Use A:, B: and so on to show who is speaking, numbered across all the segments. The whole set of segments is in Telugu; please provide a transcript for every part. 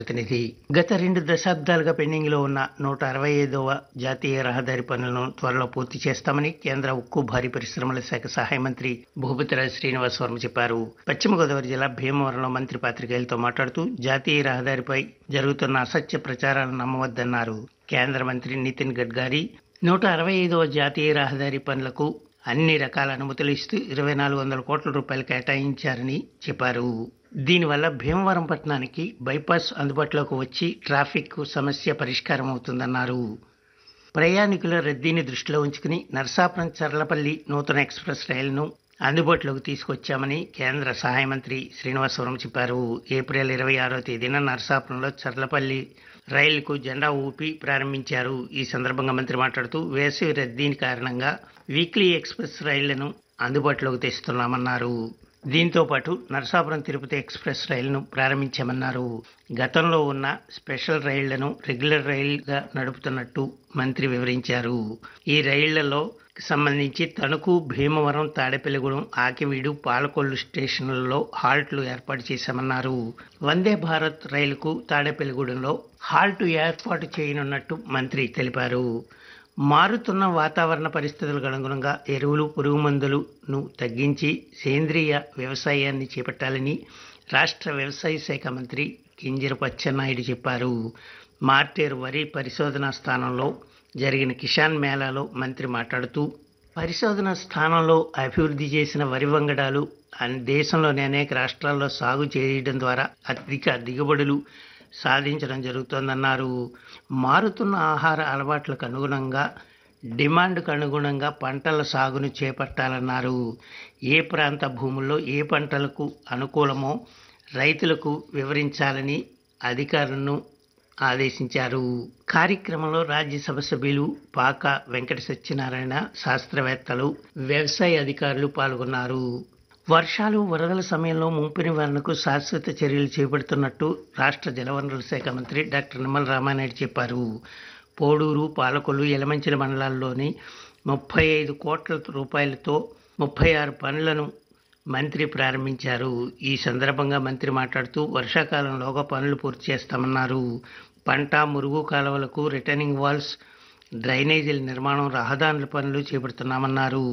A: ప్రతినిధి గత రెండు దశాబ్దాలుగా పెండింగ్ లో ఉన్న నూట అరవై ఐదవ జాతీయ రహదారి పనులను త్వరలో పూర్తి చేస్తామని కేంద్ర ఉక్కు భారీ పరిశ్రమల శాఖ సహాయ మంత్రి భూపతిరాజు శ్రీనివాస్ వర్మ చెప్పారు పశ్చిమ గోదావరి జిల్లా భీమవరంలో మంత్రి పాత్రికేయులతో మాట్లాడుతూ జాతీయ రహదారిపై జరుగుతున్న అసత్య ప్రచారాలను నమ్మవద్దన్నారు కేంద్ర మంత్రి నితిన్ గడ్కరీ నూట అరవై ఐదవ జాతీయ రహదారి పనులకు అన్ని రకాల అనుమతులు ఇస్తూ ఇరవై నాలుగు వందల కోట్ల రూపాయలు కేటాయించారని చెప్పారు దీనివల్ల భీమవరం పట్టణానికి బైపాస్ అందుబాటులోకి వచ్చి ట్రాఫిక్ సమస్య పరిష్కారం అవుతుందన్నారు ప్రయాణికుల రద్దీని దృష్టిలో ఉంచుకుని నర్సాపురం చర్లపల్లి నూతన ఎక్స్ప్రెస్ రైలును అందుబాటులోకి తీసుకొచ్చామని కేంద్ర సహాయ మంత్రి శ్రీనివాసవరం చెప్పారు ఏప్రిల్ ఇరవై ఆరో తేదీన నర్సాపురంలో చర్లపల్లి రైలుకు జెండా ఊపి ప్రారంభించారు ఈ సందర్భంగా మంత్రి మాట్లాడుతూ వేసవి రద్దీని కారణంగా వీక్లీ ఎక్స్ప్రెస్ రైళ్లను అందుబాటులోకి తెస్తున్నామన్నారు దీంతో పాటు నరసాపురం తిరుపతి ఎక్స్ప్రెస్ రైలును ప్రారంభించామన్నారు గతంలో ఉన్న స్పెషల్ రైళ్లను రెగ్యులర్ రైలుగా నడుపుతున్నట్టు మంత్రి వివరించారు ఈ రైళ్లలో సంబంధించి తణుకు భీమవరం తాడేపల్లిగూడెం ఆకివీడు పాలకొల్లు స్టేషన్లలో హాల్ట్లు ఏర్పాటు చేశామన్నారు వందే భారత్ రైలుకు తాడేపల్లిగూడెంలో హాల్ట్ ఏర్పాటు చేయనున్నట్టు మంత్రి తెలిపారు మారుతున్న వాతావరణ పరిస్థితులకు అనుగుణంగా ఎరువులు పురుగు మందులను తగ్గించి సేంద్రియ వ్యవసాయాన్ని చేపట్టాలని రాష్ట్ర వ్యవసాయ శాఖ మంత్రి కింజరపు అచ్చెన్నాయుడు చెప్పారు మార్టేరు వరి పరిశోధనా స్థానంలో జరిగిన కిసాన్ మేళాలో మంత్రి మాట్లాడుతూ పరిశోధన స్థానంలో అభివృద్ధి చేసిన వరి వంగడాలు అన్ దేశంలోని అనేక రాష్ట్రాల్లో సాగు చేయడం ద్వారా అధిక దిగుబడులు సాధించడం జరుగుతోందన్నారు మారుతున్న ఆహార అలవాట్లకు అనుగుణంగా డిమాండ్కు అనుగుణంగా పంటల సాగును చేపట్టాలన్నారు ఏ ప్రాంత భూముల్లో ఏ పంటలకు అనుకూలమో రైతులకు వివరించాలని అధికారులను ఆదేశించారు కార్యక్రమంలో రాజ్యసభ సభ్యులు పాక వెంకట సత్యనారాయణ శాస్త్రవేత్తలు వ్యవసాయ అధికారులు పాల్గొన్నారు వర్షాలు వరదల సమయంలో ముంపు నివారణకు శాశ్వత చర్యలు చేపడుతున్నట్టు రాష్ట్ర జలవనరుల శాఖ మంత్రి డాక్టర్ నిమ్మల రామానాయుడు చెప్పారు పోడూరు పాలకొల్లు యలమంచిల మండలాల్లోని ముప్పై ఐదు కోట్ల రూపాయలతో ముప్పై ఆరు పనులను మంత్రి ప్రారంభించారు ఈ సందర్భంగా మంత్రి మాట్లాడుతూ వర్షాకాలంలోగా పనులు పూర్తి చేస్తామన్నారు పంట మురుగు కాలువలకు రిటర్నింగ్ వాల్స్ డ్రైనేజీల నిర్మాణం రహదారుల పనులు చేపడుతున్నామన్నారు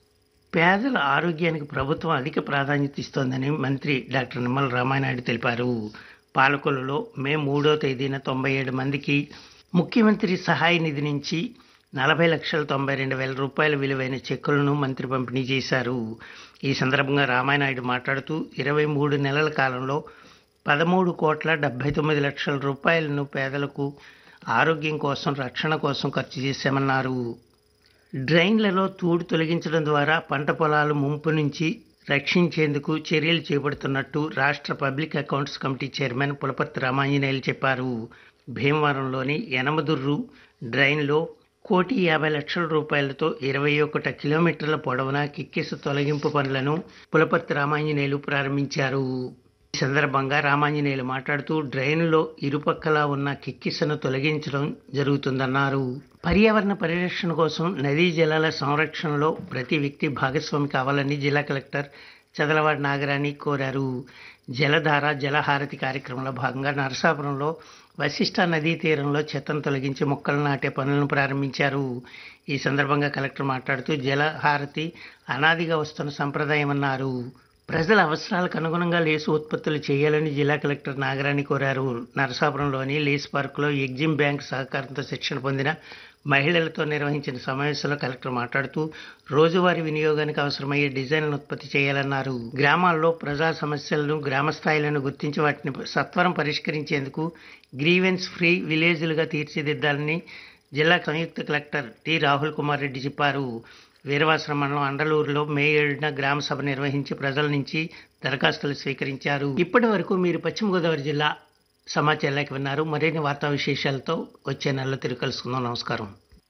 A: పేదల ఆరోగ్యానికి ప్రభుత్వం అధిక ప్రాధాన్యత ఇస్తోందని మంత్రి డాక్టర్ నిమ్మల రామానాయుడు తెలిపారు పాలకొల్లులో మే మూడో తేదీన తొంభై ఏడు మందికి ముఖ్యమంత్రి సహాయ నిధి నుంచి నలభై లక్షల తొంభై రెండు వేల రూపాయల విలువైన చెక్కులను మంత్రి పంపిణీ చేశారు ఈ సందర్భంగా రామానాయుడు మాట్లాడుతూ ఇరవై మూడు నెలల కాలంలో పదమూడు కోట్ల డెబ్బై తొమ్మిది లక్షల రూపాయలను పేదలకు ఆరోగ్యం కోసం రక్షణ కోసం ఖర్చు చేశామన్నారు డ్రైన్లలో తూడు తొలగించడం ద్వారా పంట పొలాలు ముంపు నుంచి రక్షించేందుకు చర్యలు చేపడుతున్నట్టు రాష్ట్ర public accounts committee chairman Pulaparthi Ramanjaneyulu చెప్పారు భీమవరంలోని యనమదుర్రు డ్రైన్లో కోటి యాభై లక్షల రూపాయలతో ఇరవై ఒకటి కిలోమీటర్ల పొడవున కిక్కిస తొలగింపు పనులను పులపర్తి రామాంజనేయులు ప్రారంభించారు ఈ సందర్భంగా రామాంజనేయులు మాట్లాడుతూ డ్రైన్లో ఇరుపక్కలా ఉన్న కిక్కిసను తొలగించడం జరుగుతుందన్నారు పర్యావరణ పరిరక్షణ కోసం నదీ జలాల సంరక్షణలో ప్రతి వ్యక్తి భాగస్వామి కావాలని జిల్లా కలెక్టర్ చదలవాడ నాగరాణి కోరారు జలధార జలహారతి కార్యక్రమంలో భాగంగా నరసాపురంలో వశిష్ట నదీ తీరంలో చెత్తను తొలగించి మొక్కలు నాటే పనులను ప్రారంభించారు ఈ సందర్భంగా కలెక్టర్ మాట్లాడుతూ జలహారతి అనాదిగా వస్తున్న సంప్రదాయం అన్నారు ప్రజల అవసరాలకు అనుగుణంగా లేసు ఉత్పత్తులు చేయాలని జిల్లా కలెక్టర్ నాగరాణి కోరారు నరసాపురంలోని లేస్ పార్కులో ఎగ్జిమ్ బ్యాంక్ సహకారంతో శిక్షణ పొందిన మహిళలతో నిర్వహించిన సమావేశంలో కలెక్టర్ మాట్లాడుతూ రోజువారీ వినియోగానికి అవసరమయ్యే డిజైన్లను ఉత్పత్తి చేయాలన్నారు గ్రామాల్లో ప్రజా సమస్యలను గ్రామ స్థాయిలను గుర్తించి వాటిని సత్వరం పరిష్కరించేందుకు గ్రీవెన్స్ ఫ్రీ విలేజ్లుగా తీర్చిదిద్దాలని జిల్లా సంయుక్త కలెక్టర్ టి రాహుల్ కుమార్ రెడ్డి చెప్పారు వీరవాసరం మండలం అండలూరులో మే ఏడున గ్రామ సభ నిర్వహించి ప్రజల నుంచి దరఖాస్తులు స్వీకరించారు ఇప్పటి వరకు మీరు పశ్చిమ గోదావరి జిల్లా సమాచారాలకు విన్నారు మరిన్ని వార్తా విశేషాలతో వచ్చే నెలలో తిరిగి కలుసుకుందాం నమస్కారం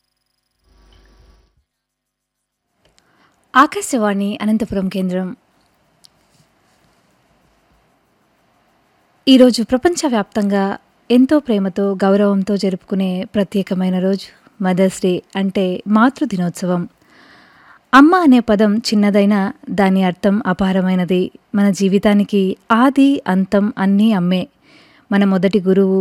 B: ఆకాశవాణి అనంతపురం కేంద్రం ఈరోజు ప్రపంచవ్యాప్తంగా ఎంతో ప్రేమతో గౌరవంతో జరుపుకునే ప్రత్యేకమైన రోజు మదర్స్ డే అంటే మాతృ దినోత్సవం అమ్మ అనే పదం చిన్నదైనా దాని అర్థం అపారమైనది మన జీవితానికి ఆది అంతం అన్నీ అమ్మే మన మొదటి గురువు